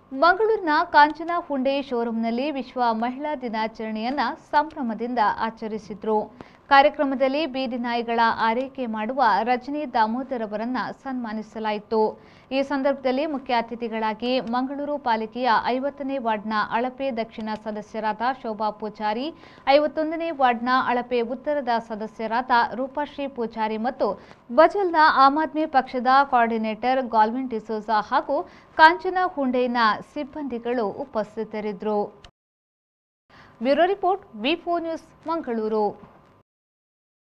ಮಂಗಳೂರಿನ ಕಾಂಚನ ಹುಂಡೆ ಶೋರೂಂನಲ್ಲಿ ವಿಶ್ವ ಮಹಿಳಾ ದಿನಾಚರಣೆಯನ್ನ ಸಂಭ್ರಮದಿಂದ ಆಚರಿಸಿದ್ರು ಕಾರ್ಯಕ್ರಮದಲ್ಲಿ ಬೀದಿ ನಾಯಿಗಳ ಆರೈಕೆ ಮಾಡುವ ರಜನಿ ದಾಮೋದರ್ ಅವರನ್ನ ಸನ್ಮಾನಿಸಲಾಯಿತು ಈ ಸಂದರ್ಭದಲ್ಲಿ ಮುಖ್ಯ ಅತಿಥಿಗಳಾಗಿ ಮಂಗಳೂರು ಪಾಲಿಕೆಯ ಐವತ್ತನೇ ವಾರ್ಡ್ನ ಅಳಪೆ ದಕ್ಷಿಣ ಸದಸ್ಯರಾದ ಶೋಭಾ ಪೂಜಾರಿ ಐವತ್ತೊಂದನೇ ವಾರ್ಡ್ನ ಅಳಪೆ ಉತ್ತರದ ಸದಸ್ಯರಾದ ರೂಪಾಶ್ರೀ ಪೂಜಾರಿ ಮತ್ತು ಬಜಲ್ನ ಆಮ್ ಆದ್ಮಿ ಪಕ್ಷದ ಕೋಆರ್ಡಿನೇಟರ್ ಗಾಲ್ವಿನ್ ಡಿಸೋಜಾ ಹಾಗೂ ಕಾಂಚನ ಹುಂಡೇನ ಸಿಬ್ಬಂದಿಗಳು ಉಪಸ್ಥಿತರಿದ್ದರು bureau report V news Mangaluru